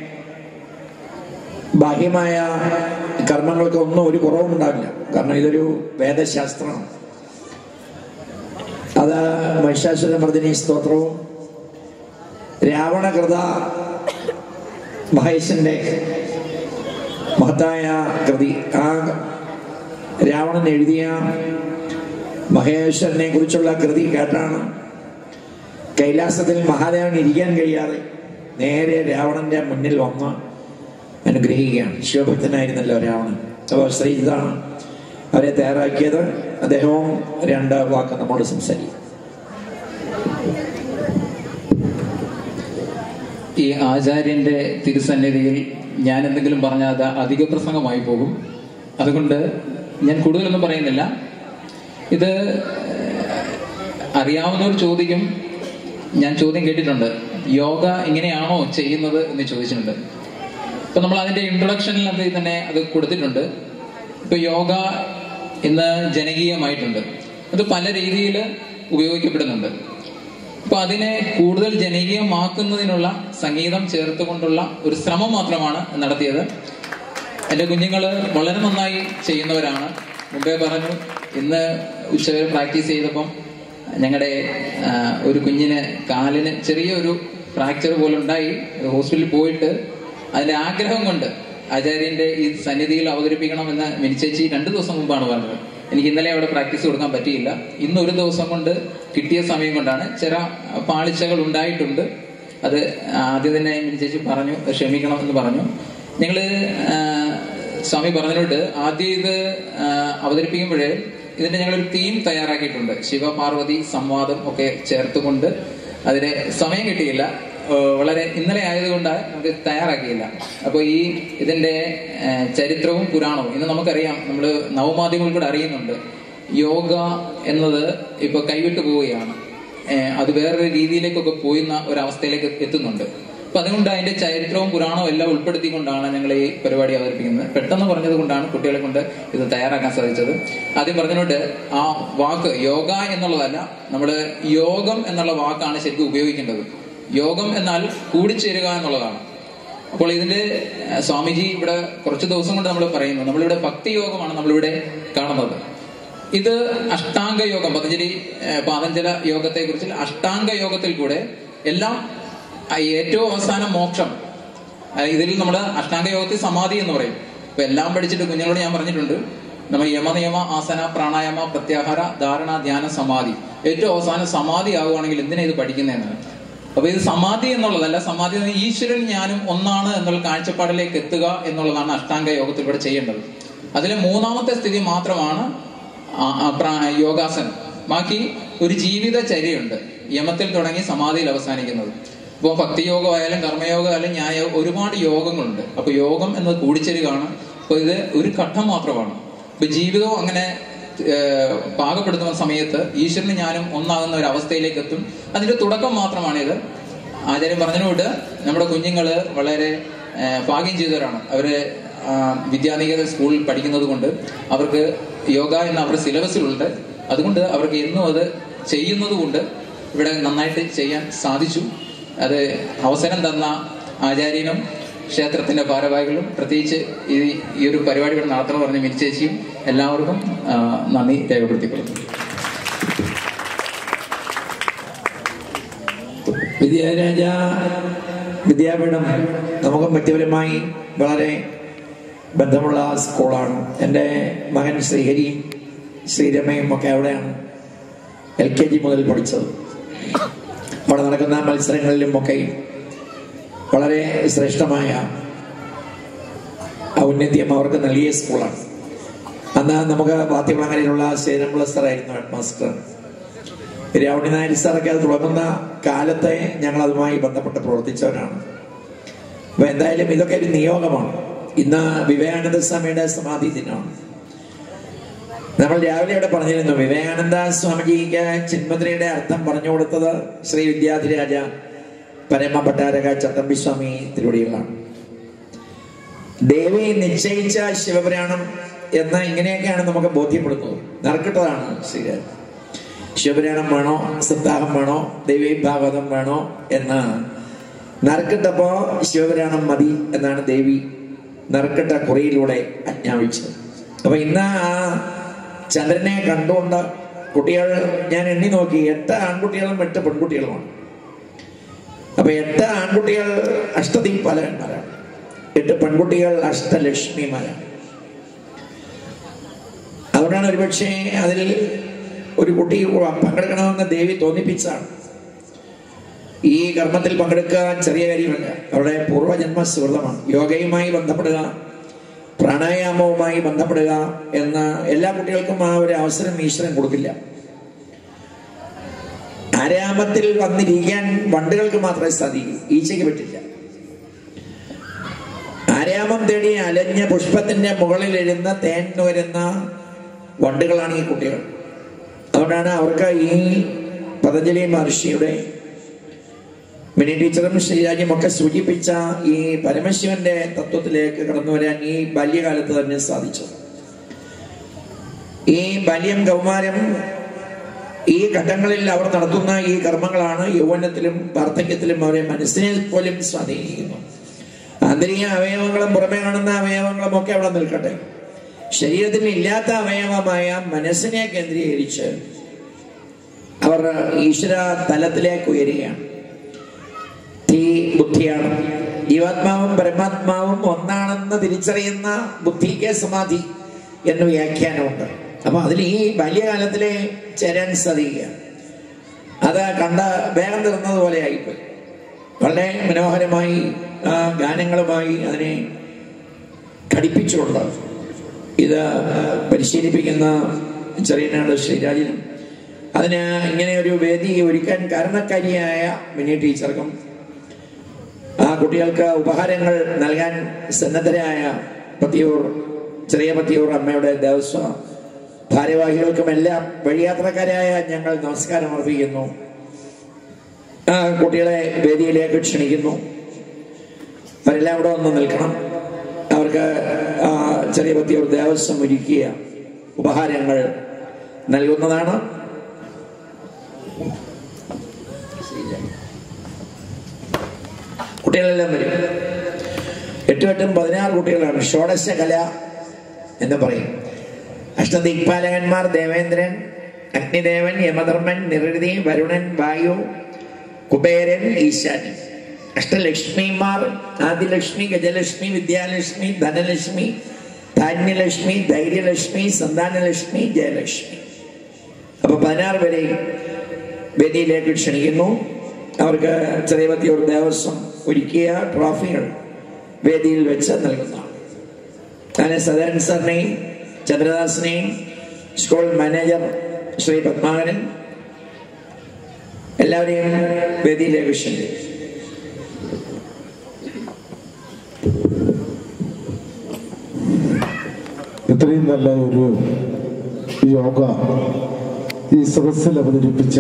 ബാഹ്യമായ കർമ്മങ്ങൾക്ക് ഒന്നും ഒരു കുറവും ഉണ്ടാവില്ല കാരണം ഇതൊരു വേദശാസ്ത്രമാണ് അത് മഹിഷാസുര മർദ്ദിനി സ്തോത്രവും രാവണകൃത മഹേശന്റെ മഹത്തായ കൃതി ആ രാവണൻ എഴുതിയ മഹേശ്വരനെ കുറിച്ചുള്ള കൃതി കേട്ടാണ് കൈലാസത്തിൽ മഹാദേവൻ ഇരിക്കാൻ കഴിയാതെ നേരെ രാവണന്റെ മുന്നിൽ വന്ന് അനുഗ്രഹിക്കുകയാണ് ശിവഭക്തനായിരുന്നല്ലോ രാവണൻ അപ്പോൾ ശ്രീജിതാണ് അവരെ തയ്യാറാക്കിയത് അദ്ദേഹവും രണ്ട് വാക്ക് നമ്മോട് സംസാരിക്കും ഈ ആചാര്യന്റെ തിരുസന്നിധിയിൽ ഞാൻ എന്തെങ്കിലും പറഞ്ഞാൽ അത് അധിക പ്രസംഗമായി പോകും അതുകൊണ്ട് ഞാൻ കൂടുതലൊന്നും പറയുന്നില്ല ഇത് അറിയാവുന്നവർ ചോദിക്കും ഞാൻ ചോദ്യം കേട്ടിട്ടുണ്ട് യോഗ ഇങ്ങനെയാണോ ചെയ്യുന്നത് എന്ന് ചോദിച്ചിട്ടുണ്ട് ഇപ്പൊ നമ്മൾ അതിന്റെ ഇൻട്രൊഡക്ഷനിൽ അത് തന്നെ അത് കൊടുത്തിട്ടുണ്ട് ഇപ്പൊ യോഗ ഇന്ന് ജനകീയമായിട്ടുണ്ട് അത് പല രീതിയിൽ ഉപയോഗിക്കപ്പെടുന്നുണ്ട് അപ്പൊ അതിനെ കൂടുതൽ ജനകീയമാക്കുന്നതിനുള്ള സംഗീതം ചേർത്തുകൊണ്ടുള്ള ഒരു ശ്രമം മാത്രമാണ് നടത്തിയത് എന്റെ കുഞ്ഞുങ്ങള് വളരെ നന്നായി ചെയ്യുന്നവരാണ് മുമ്പേ പറഞ്ഞു ഇന്ന് ഉച്ചവരെ പ്രാക്ടീസ് ചെയ്തപ്പം ഞങ്ങളുടെ ഒരു കുഞ്ഞിന് കാലിന് ചെറിയൊരു ഫ്രാക്ചർ പോലെ ഉണ്ടായി അത് ഹോസ്പിറ്റലിൽ പോയിട്ട് അതിന്റെ ആഗ്രഹം കൊണ്ട് ആചാര്യന്റെ ഈ സന്നിധിയിൽ അവതരിപ്പിക്കണമെന്ന് മിനിച്ചേച്ചി രണ്ടു ദിവസം മുമ്പാണ് പറഞ്ഞത് എനിക്ക് ഇന്നലെ അവിടെ പ്രാക്ടീസ് കൊടുക്കാൻ പറ്റിയില്ല ഇന്ന് ഒരു ദിവസം കൊണ്ട് കിട്ടിയ സമയം കൊണ്ടാണ് ചില പാളിച്ചകൾ ഉണ്ടായിട്ടുണ്ട് അത് ആദ്യം തന്നെ മിനിച്ചേച്ചി പറഞ്ഞു ക്ഷമിക്കണം എന്ന് പറഞ്ഞു ഞങ്ങള് ആ, സ്വാമി പറഞ്ഞിട്ട് ആദ്യം ഇത് ആ, അവതരിപ്പിക്കുമ്പോഴേ ഇതിന്റെ ഞങ്ങളൊരു തീം തയ്യാറാക്കിയിട്ടുണ്ട് ശിവ പാർവതി സംവാദം ഒക്കെ ചേർത്തുകൊണ്ട് അതിന് സമയം കിട്ടിയില്ല ഏ, വളരെ ഇന്നലെ ആയതുകൊണ്ട് നമുക്ക് തയ്യാറാക്കിയില്ല അപ്പോൾ ഈ ഇതിന്റെ ഏ, ചരിത്രവും പുരാണവും ഇന്ന് നമുക്കറിയാം നമ്മൾ നവമാധ്യമങ്ങൾ കൂടെ അറിയുന്നുണ്ട് യോഗ എന്നത് ഇപ്പൊ കൈവിട്ടു പോവുകയാണ് ഏ, അത് വേറൊരു രീതിയിലേക്കൊക്കെ പോയുന്ന ഒരവസ്ഥയിലേക്ക് എത്തുന്നുണ്ട് അപ്പൊ അതുകൊണ്ട് അതിന്റെ ചരിത്രവും പുരാണവും എല്ലാം ഉൾപ്പെടുത്തിക്കൊണ്ടാണ് ഞങ്ങൾ ഈ പരിപാടി അവതരിപ്പിക്കുന്നത് പെട്ടെന്ന് പറഞ്ഞത് കൊണ്ടാണ് കുട്ടികളെ കൊണ്ട് ഇത് തയ്യാറാക്കാൻ സാധിച്ചത് ആദ്യം പറഞ്ഞുകൊണ്ട് ആ വാക്ക് യോഗ എന്നുള്ളതല്ല നമ്മുടെ യോഗം എന്നുള്ള വാക്കാണ് ശരിക്കും ഉപയോഗിക്കേണ്ടത് യോഗം എന്നാൽ കൂടിച്ചേരുക എന്നുള്ളതാണ് അപ്പോൾ ഇതിന്റെ ഏഹ്, സ്വാമിജി ഇവിടെ കുറച്ച് ദിവസം കൊണ്ട് നമ്മൾ പറയുന്നു നമ്മളിവിടെ ഭക്തി യോഗമാണ് നമ്മളിവിടെ കാണുന്നത് ഇത് അഷ്ടാംഗ യോഗം പതഞ്ജലി ഏഹ്, പാതഞ്ജല യോഗത്തെ കുറിച്ച് അഷ്ടാംഗ യോഗത്തിൽ കൂടെ എല്ലാം ആ ഏറ്റവും അവസാനം മോക്ഷം ആ, ഇതിൽ നമ്മൾ അഷ്ടാംഗ യോഗത്തിൽ സമാധി എന്ന് പറയും ഇപ്പൊ എല്ലാം പഠിച്ചിട്ട് കുഞ്ഞുങ്ങളോട് ഞാൻ പറഞ്ഞിട്ടുണ്ട് നമ്മൾ യമനിയമ ആസന പ്രാണായാമ പ്രത്യാഹാര ധാരണ ധ്യാന സമാധി ഏറ്റവും അവസാനം സമാധി ആവുകയാണെങ്കിൽ എന്തിനാ ഇത് പഠിക്കുന്നതെന്നാണ് അപ്പൊ ഇത് സമാധി എന്നുള്ളതല്ല സമാധി എന്ന് ഈശ്വരൻ ഞാനും ഒന്നാണ് എന്നുള്ള കാഴ്ചപ്പാടിലേക്ക് എത്തുക എന്നുള്ളതാണ് അഷ്ടാംഗ യോഗത്തിലൂടെ ചെയ്യേണ്ടത് അതിലെ മൂന്നാമത്തെ സ്ഥിതി മാത്രമാണ് ആ- ആ പ്രാ- യോഗാസനം ബാക്കി ഒരു ജീവിതചര്യയുണ്ട് യമത്തിൽ തുടങ്ങി സമാധിയിൽ അവസാനിക്കുന്നത് ഇപ്പോൾ ഭക്തിയോഗമായാലും കർമ്മയോഗമായാലും ന്യായ ഒരുപാട് യോഗങ്ങളുണ്ട് അപ്പൊ യോഗം എന്നത് കൂടിച്ചേരുകയാണ് അപ്പൊ ഇത് ഒരു ഘട്ടം മാത്രമാണ് ഇപ്പൊ ജീവിതവും അങ്ങനെ ഏഹ്, പാകപ്പെടുത്തുന്ന സമയത്ത് ഈശ്വരനും ഞാനും ഒന്നാകുന്ന ഒരു അവസ്ഥയിലേക്ക് എത്തും അതിന്റെ തുടക്കം മാത്രമാണിത് ആചാര്യം പറഞ്ഞുകൊണ്ട് നമ്മുടെ കുഞ്ഞുങ്ങള് വളരെ ഏഹ്, ഭാഗ്യം ചെയ്തവരാണ് അവര് ആ, വിദ്യാനികേതൻ സ്കൂളിൽ പഠിക്കുന്നത് കൊണ്ട് അവർക്ക് യോഗ എന്ന അവരുടെ സിലബസിലുണ്ട് അതുകൊണ്ട് അവർക്ക് എന്നും അത് ചെയ്യുന്നത് കൊണ്ട് ഇവിടെ നന്നായിട്ട് ചെയ്യാൻ സാധിച്ചു അത് അവസരം തന്ന ആചാര്യനും ക്ഷേത്രത്തിന്റെ ഭാരവാഹികളും പ്രത്യേകിച്ച് ഈ ഈ ഒരു പരിപാടി ഇവിടെ നടത്തണം പറഞ്ഞ മിനിച്ചേച്ചിയും എല്ലാവർക്കും ആ, നന്ദി രേഖപ്പെടുത്തിക്കൊള്ളുന്നു വിദ്യാരാജ വിദ്യാപീഠം നമുക്കും വ്യക്തിപരമായി വളരെ ബന്ധമുള്ള സ്കൂളാണ് എൻ്റെ മകൻ ശ്രീഹരിയും ശ്രീരമയും ഒക്കെ അവിടെയാണ് എൽ കെ ജി മുതൽ പഠിച്ചത് അവിടെ നടക്കുന്ന മത്സരങ്ങളിലും ഒക്കെ വളരെ ശ്രേഷ്ഠമായ ഔന്നത്യം അവർക്ക് നൽകിയ സ്കൂളാണ് അന്ന് നമുക്ക് വാദ്യകുളങ്ങരയിലുള്ള ശ്രീരംകുള സാറായിരുന്നു ഹെഡ് മാസ്റ്റർ രാവണി നായർ സാറൊക്കെ അത് തുടങ്ങുന്ന കാലത്തെ ഞങ്ങൾ അതുമായി ബന്ധപ്പെട്ട് പ്രവർത്തിച്ചവരാണ് അപ്പൊ എന്തായാലും ഇതൊക്കെ ഒരു നിയോഗമാണ് ഇന്ന് വിവേകാനന്ദ സ്വാമിയുടെ സമാധി ദിനമാണ് നമ്മൾ രാവിലെ ഇവിടെ പറഞ്ഞിരുന്നു വിവേകാനന്ദ സ്വാമിജിക്ക് ചിന്മദ്രയുടെ അർത്ഥം പറഞ്ഞു കൊടുത്തത് ശ്രീ വിദ്യാധിരാജ പരമ ഭട്ടാരക ചട്ടമ്പി സ്വാമി തിരുവടികളാണ് ദേവി നിശ്ചയിച്ച ശിവപുരാണം എന്ന ഇങ്ങനെയൊക്കെയാണ് നമുക്ക് ബോധ്യപ്പെടുന്നത് നറുക്കിട്ടതാണ് ശ്രീരാജ് ശിവപുരാണം വേണോ സപ്താഹം വേണോ ദേവി ഭാഗവതം വേണോ എന്ന് നറുക്കിട്ടപ്പോ ശിവപുരാണം മതി എന്നാണ് ദേവി നറുക്കിട്ട കുറിയിലൂടെ ആജ്ഞാപിച്ചത് അപ്പൊ ഇന്ന് ആ ചന്ദ്രനെ കണ്ടുകൊണ്ട് കുട്ടികൾ ഞാൻ എണ്ണി നോക്കി എട്ട് ആൺകുട്ടികളും എട്ട് പെൺകുട്ടികളുമാണ് അപ്പൊ എട്ട് ആൺകുട്ടികൾ അഷ്ടദീപാലകന്മാരാണ് എട്ട് പെൺകുട്ടികൾ അഷ്ടലക്ഷ്മിമാരാണ് അതുകൊണ്ടാണ് ഒരുപക്ഷെ അതിൽ ഒരു കുട്ടി പങ്കെടുക്കണമെന്ന് ദേവി തോന്നിപ്പിച്ചാണ് ഈ കർമ്മത്തിൽ പങ്കെടുക്കാൻ ചെറിയ കാര്യമല്ല അവരുടെ പൂർവ്വജന്മ സുഹൃതമാണ് യോഗയുമായി ബന്ധപ്പെടുക പ്രാണായാമവുമായി ബന്ധപ്പെടുക എന്ന എല്ലാ കുട്ടികൾക്കും ആ ഒരു അവസരം ഈശ്വരൻ കൊടുക്കില്ല ആരാമത്തിൽ വന്നിരിക്കാൻ വണ്ടുകൾക്ക് മാത്രമേ സാധിക്കൂ ഈച്ചയ്ക്ക് പറ്റില്ല ആരാമം തേടി അലഞ്ഞ പുഷ്പത്തിന്റെ മുകളിൽ ഇരുന്ന് തേൻ നുകരുന്ന വണ്ടുകളാണ് ഈ കുട്ടികൾ അതുകൊണ്ടാണ് അവർക്ക് ഈ പതഞ്ജലി മഹർഷിയുടെ മിനി ടീച്ചറും ശ്രീരാജും ഒക്കെ സൂചിപ്പിച്ച ഈ പരമശിവന്റെ തത്വത്തിലേക്ക് കടന്നു വരാൻ ഈ ബാല്യകാലത്ത് തന്നെ സാധിച്ചു ഈ ബാല്യം കൗമാരം ഈ ഘട്ടങ്ങളിൽ അവർ നടത്തുന്ന ഈ കർമ്മങ്ങളാണ് യൗവനത്തിലും വാർദ്ധക്യത്തിലും അവരെ മനസ്സിനെ പോലും സ്വാധീനിക്കുന്നു ആന്തരിക അവയവങ്ങളും പുറമെ കാണുന്ന അവയവങ്ങളും ഒക്കെ അവിടെ നിൽക്കട്ടെ ശരീരത്തിൽ ഇല്ലാത്ത അവയവമായ മനസ്സിനെ കേന്ദ്രീകരിച്ച് അവർ ഈശ്വര തലത്തിലേക്ക് ഉയരുകയാണ് ഈ ബുദ്ധിയാണ് ജീവാത്മാവും പരമാത്മാവും ഒന്നാണെന്ന് തിരിച്ചറിയുന്ന ബുദ്ധിക്ക് സമാധി എന്ന് വ്യാഖ്യാനമുണ്ട് അപ്പൊ അതിൽ ഈ ബാല്യകാലത്തിലെ ചേരാൻ സാധിക്കുക അത് കണ്ട വേഗം തീർന്നതുപോലെ ആയിപ്പോയി വളരെ മനോഹരമായി ആ ഗാനങ്ങളുമായി അതിനെ ഘടിപ്പിച്ചുകൊണ്ട് ഇത് പരിശീലിപ്പിക്കുന്ന ചെറിയനാട് ശ്രീരാജിനും അതിന് ഇങ്ങനെ ഒരു വേദി ഒരുക്കാൻ കാരണക്കാരിയായ മിനി ടീച്ചർക്കും ആ കുട്ടികൾക്ക് ഉപഹാരങ്ങൾ നൽകാൻ സന്നദ്ധരായ പത്തിയൂർ ചെറിയ പത്തിയൂർ അമ്മയുടെ ദേവസ്വ ഭാരവാഹികൾക്കുമെല്ലാം വഴിയാത്രക്കാരായ ഞങ്ങൾ നമസ്കാരം അർപ്പിക്കുന്നു ആ കുട്ടികളെ വേദിയിലേക്ക് ക്ഷണിക്കുന്നു അവരെല്ലാം ഇവിടെ ഒന്ന് നിൽക്കണം അവർക്ക് ആ ചെറിയ പത്തിയൂർ ദേവസ്വം ഒരുക്കിയ ഉപഹാരങ്ങൾ നൽകുന്നതാണ് കുട്ടികളെല്ലാം വരും എട്ടും എട്ടും പതിനാറ് കുട്ടികളാണ് ഷോഡശ കല എന്ന് പറയും അഷ്ടദിക്പാലകന്മാർ ദേവേന്ദ്രൻ അഗ്നിദേവൻ യമധർമ്മൻ നിരതി വരുണൻ വായു കുബേരൻ ഈശാനൻ അഷ്ടലക്ഷ്മിമാർ ആദിലക്ഷ്മി ഗജലക്ഷ്മി വിദ്യാലക്ഷ്മി ധനലക്ഷ്മി ധാന്യലക്ഷ്മി ധൈര്യലക്ഷ്മി സന്താനലക്ഷ്മി ജയലക്ഷ്മി അപ്പൊ പതിനാറ് പേരെ വേദിയിലേക്ക് ക്ഷണിക്കുന്നു അവർക്ക് ചെറിയവത്തിയൂർ ദേവസ്വം ഒരുക്കിയ ട്രോഫികൾ വേദിയിൽ വെച്ച് നൽകുന്നതാണ് ഞാൻ സദരൻ സാറിനെയും ചന്ദ്രദാസിനെയും സ്കൂൾ മാനേജർ ശ്രീ പത്മാകരൻ എല്ലാവരെയും വേദിയിലേക്ക് ക്ഷണിക്കും ഇത്രയും നല്ല ഒരു യോഗ ഈ സദസ്സിൽ അവതരിപ്പിച്ച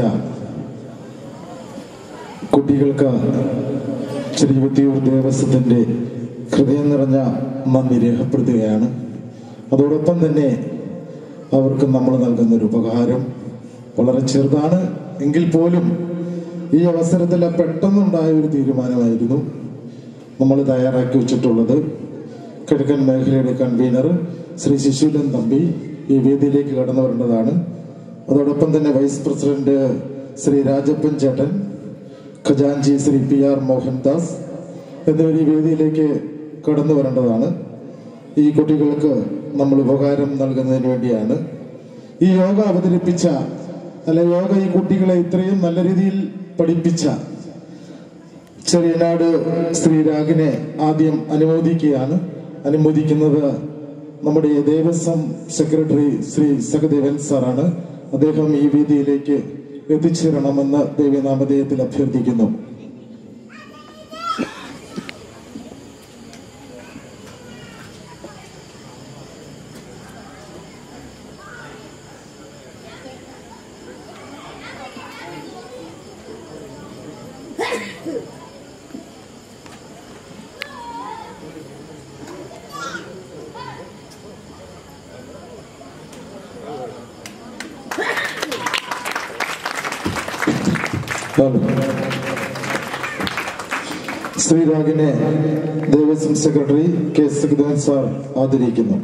കുട്ടികൾക്ക് ചെറിയവത്തിയൂർ ദേവസ്വത്തിൻ്റെ ഹൃദയം നിറഞ്ഞ നന്ദി രേഖപ്പെടുത്തുകയാണ് അതോടൊപ്പം തന്നെ അവർക്ക് നമ്മൾ നൽകുന്ന ഒരു ഉപകാരം വളരെ ചെറുതാണ് എങ്കിൽ പോലും ഈ അവസരത്തിൽ പെട്ടെന്നുണ്ടായ ഒരു തീരുമാനമായിരുന്നു നമ്മൾ തയ്യാറാക്കി വെച്ചിട്ടുള്ളത് കിഴക്കൻ മേഖലയുടെ കൺവീനർ ശ്രീ ശിശുലൻ തമ്പി ഈ വേദിയിലേക്ക് കടന്നു വരേണ്ടതാണ് അതോടൊപ്പം തന്നെ വൈസ് പ്രസിഡന്റ് ശ്രീ രാജപ്പൻ ചേട്ടൻ ഖജാൻജി ശ്രീ പി ആർ മോഹൻദാസ് എന്നിവർ ഈ വേദിയിലേക്ക് കടന്നു വരേണ്ടതാണ് ഈ കുട്ടികൾക്ക് നമ്മൾ ഉപകാരം നൽകുന്നതിന് വേണ്ടിയാണ് ഈ യോഗ അവതരിപ്പിച്ച അല്ല യോഗ ഈ കുട്ടികളെ ഇത്രയും നല്ല രീതിയിൽ പഠിപ്പിച്ച ചെറിയനാട് ശ്രീരാഗിനെ ആദ്യം അനുമോദിക്കുകയാണ് അനുമോദിക്കുന്നത് നമ്മുടെ ദേവസ്വം സെക്രട്ടറി ശ്രീ സഹദേവൻ സാറാണ് അദ്ദേഹം ഈ വേദിയിലേക്ക് എത്തിച്ചേരണമെന്ന് ദേവനാമധേയത്തിൽ അഭ്യർത്ഥിക്കുന്നു ശ്രീരാഗിനെ Devaswom secretary K Sukhadevan sir ആദരിക്കുന്നു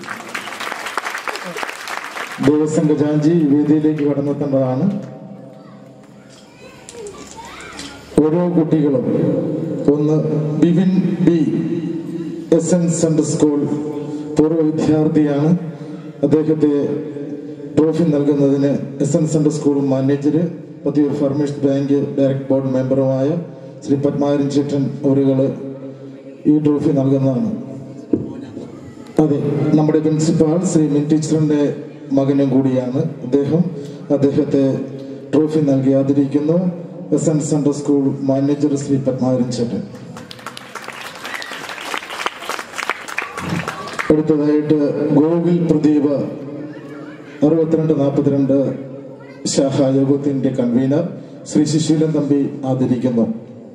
ദേവസ്വം ഖജാൻജി വേദിയിലേക്ക് കടന്നെത്തേണ്ടതാണ് ഓരോ കുട്ടികളും ഒന്ന് Bipin B S N central school പൂർവ്വ വിദ്യാർത്ഥിയാണ് അദ്ദേഹത്തെ ട്രോഫി നൽകുന്നതിന് S N central school manager Pathiyoor farmers bank direct board മെമ്പറുമായ ശ്രീ പത്മാരൻ ചേട്ടൻ അവരുകൾ ഈ ട്രോഫി നൽകുന്നതാണ് അതെ നമ്മുടെ പ്രിൻസിപ്പാൾ ശ്രീ മിൻ ടീച്ചറിന്റെ മകനും കൂടിയാണ് അദ്ദേഹം അദ്ദേഹത്തെ ട്രോഫി നൽകി ആദരിക്കുന്നു S N central school manager Shri Padmaran ചേട്ടൻ അടുത്തതായിട്ട് ഗോകുൽ പ്രദീപ് അറുപത്തിരണ്ട് നാൽപ്പത്തിരണ്ട് ശാഖ യോഗത്തിന്റെ കൺവീനർ ശ്രീ ശിശീലൻ തമ്പി ആദരിക്കുന്നു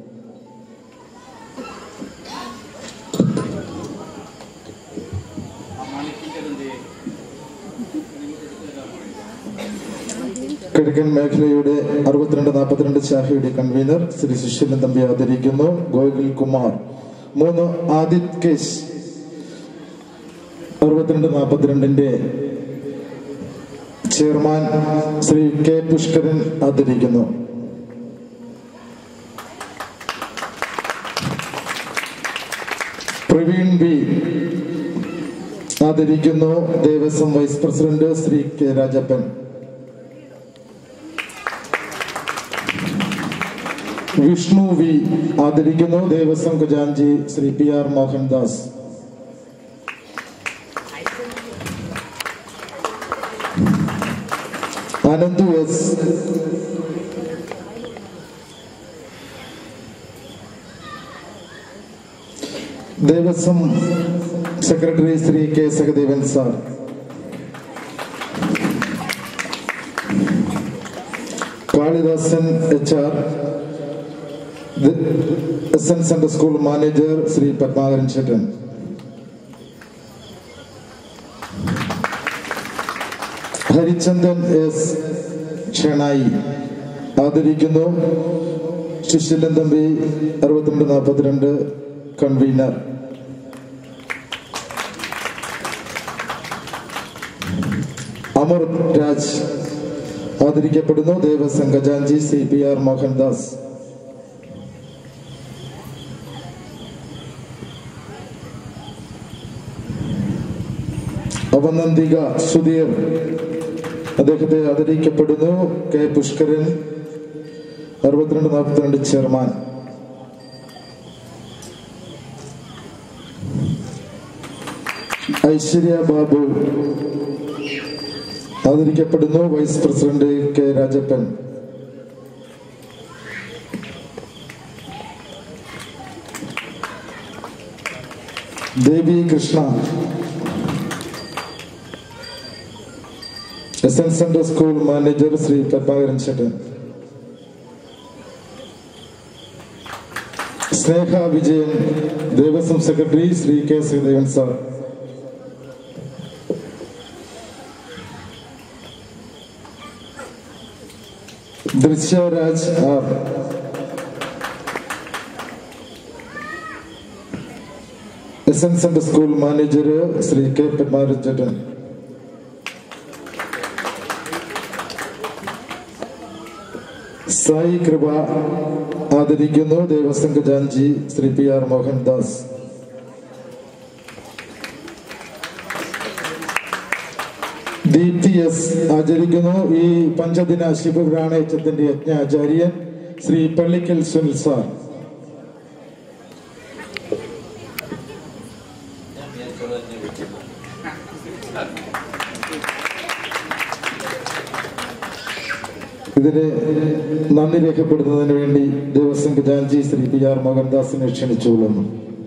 കിഴക്കൻ മേഖലയുടെ അറുപത്തിരണ്ട് നാൽപ്പത്തിരണ്ട് ശാഖയുടെ കൺവീനർ ശ്രീ ശിശീലൻ തമ്പി ആദരിക്കുന്നു ഗോകുൽ കുമാർ മൂന്ന് ആദിത് കേശ് അറുപത്തിരണ്ട് നാൽപ്പത്തിരണ്ടിന്റെ ചെയർമാൻ ശ്രീ കെ പുഷ്കരൻ ആദരിക്കുന്നു പ്രവീൺ ബി ആദരിക്കുന്നു Devaswom vice president Shri K Rajappan Vishnu V ആദരിക്കുന്നു ദേവസ്വം ഖജാൻജി Shri P R Mohandas Ananthu S Devaswom secretary Shri K Sahadevan sir Kalidasan H R S N central school manager Shri Padmakaran ചേട്ടൻ ഹരിചന്ദൻ എസ് ഷെണായി ആദരിക്കുന്നു ശിശിലൻ തമ്പി അറുപത്തിരണ്ട് നാൽപ്പത്തിരണ്ട് കൺവീനർ അമർ രാജ് ആദരിക്കപ്പെടുന്നു ദേവസ്വം ഖജാൻജി C P R Mohandas Avanandika Sudheer അദ്ദേഹത്തെ ആദരിക്കപ്പെടുന്നു കെ പുഷ്കരൻ അറുപത്തിരണ്ട് നാൽപ്പത്തിരണ്ട് ചെയർമാൻ ഐശ്വര്യ ബാബു ആദരിക്കപ്പെടുന്നു vice president K Rajappan Devi Krishna S N central school manager Shri Padmakaran ചേട്ടൻ Sneha Vijayan Devaswom secretary Shri K Sreedevan sir Drishyaraj R S N central school manager Shri K Padmaran ചേട്ടൻ സായി കൃപ ആദരിക്കുന്നു ദേവസ്വം ഖജാൻജി Shri P R Mohandas Deepthi S ആചരിക്കുന്നു ഈ പഞ്ചദിന ശിവപുരാണേച്ചത്തിന്റെ യജ്ഞാചാര്യൻ ശ്രീ പള്ളിക്കൽ സുനിൽ സാർ ഇതിന് നന്ദി രേഖപ്പെടുത്തുന്നതിന് വേണ്ടി ദേവസ്വം ഖജാൻജി ശ്രീ പി ആർ മോഹൻദാസിനെ ക്ഷണിച്ചുകൊള്ളുന്നു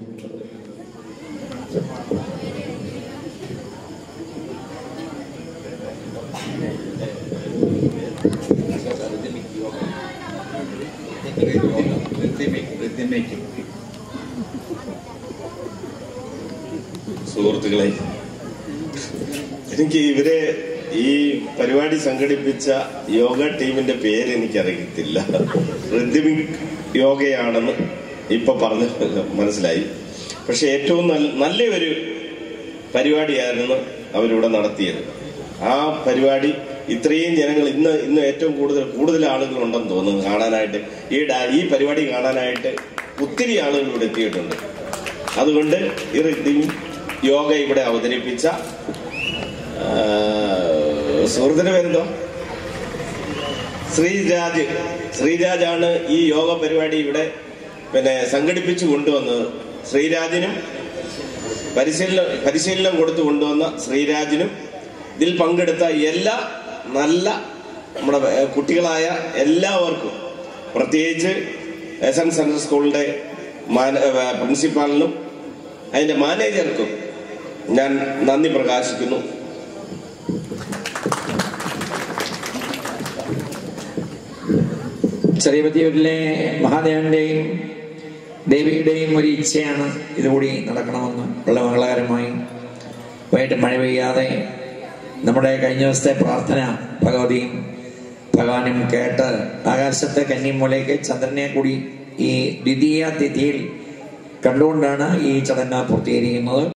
സുഹൃത്തുക്കളെ എനിക്ക് ഇവരെ ഈ പരിപാടി സംഘടിപ്പിച്ച യോഗ ടീമിന്റെ പേര് എനിക്കറിയത്തില്ല റിദ്മിക് യോഗയാണെന്ന് ഇപ്പൊ പറഞ്ഞ് മനസ്സിലായി പക്ഷെ ഏറ്റവും നല്ല നല്ലൊരു പരിപാടിയായിരുന്നു അവരിവിടെ നടത്തിയത് ആ പരിപാടി ഇത്രയും ജനങ്ങൾ ഇന്ന് ഇന്ന് ഏറ്റവും കൂടുതൽ കൂടുതൽ ആളുകൾ ഉണ്ടെന്ന് തോന്നുന്നു കാണാനായിട്ട് ഈ ഡാ- ഈ പരിപാടി കാണാനായിട്ട് ഒത്തിരി ആളുകൾ ഇവിടെ എത്തിയിട്ടുണ്ട് അതുകൊണ്ട് ഈ റിദ്ധിം യോഗ ഇവിടെ അവതരിപ്പിച്ച ആ, സുഹൃത്തിന്റെ പേരെന്തോ ശ്രീരാജ് ശ്രീരാജാണ് ഈ യോഗ പരിപാടി ഇവിടെ പിന്നെ സംഘടിപ്പിച്ചു കൊണ്ടുവന്നത് ശ്രീരാജിനും പരിശീലനം പരിശീലനം കൊടുത്തു കൊണ്ടുവന്ന ശ്രീരാജിനും ഇതിൽ പങ്കെടുത്ത എല്ലാ നല്ല നമ്മുടെ ഏഹ്, കുട്ടികളായ എല്ലാവർക്കും പ്രത്യേകിച്ച് എസ് എൻ സെൻട്രൽ സ്കൂളിന്റെ മാന- ഏഹ്, പ്രിൻസിപ്പാളിനും അതിന്റെ മാനേജർക്കും ഞാൻ നന്ദി പ്രകാശിക്കുന്നു ചെറിയ പത്തിയൂരിലെ മഹാദേവന്റെയും ദേവിയുടെയും ഒരു ഇച്ഛയാണ് ഇതുകൂടി നടക്കണമെന്ന് വളരെ മംഗളകരമായി വൈകിട്ട് മഴ പെയ്യാതെ നമ്മുടെ കഴിഞ്ഞ ദിവസത്തെ പ്രാർത്ഥന ഭഗവതിയും ഭഗവാനും കേട്ട് ആകാശത്തെ കന്നിമൂലയ്ക്ക് ചന്ദ്രനെ കൂടി ഈ ദ്വിതീയ തിഥിയിൽ കണ്ടുകൊണ്ടാണ് ഈ ചടങ്ങ് പൂർത്തീകരിക്കുന്നത്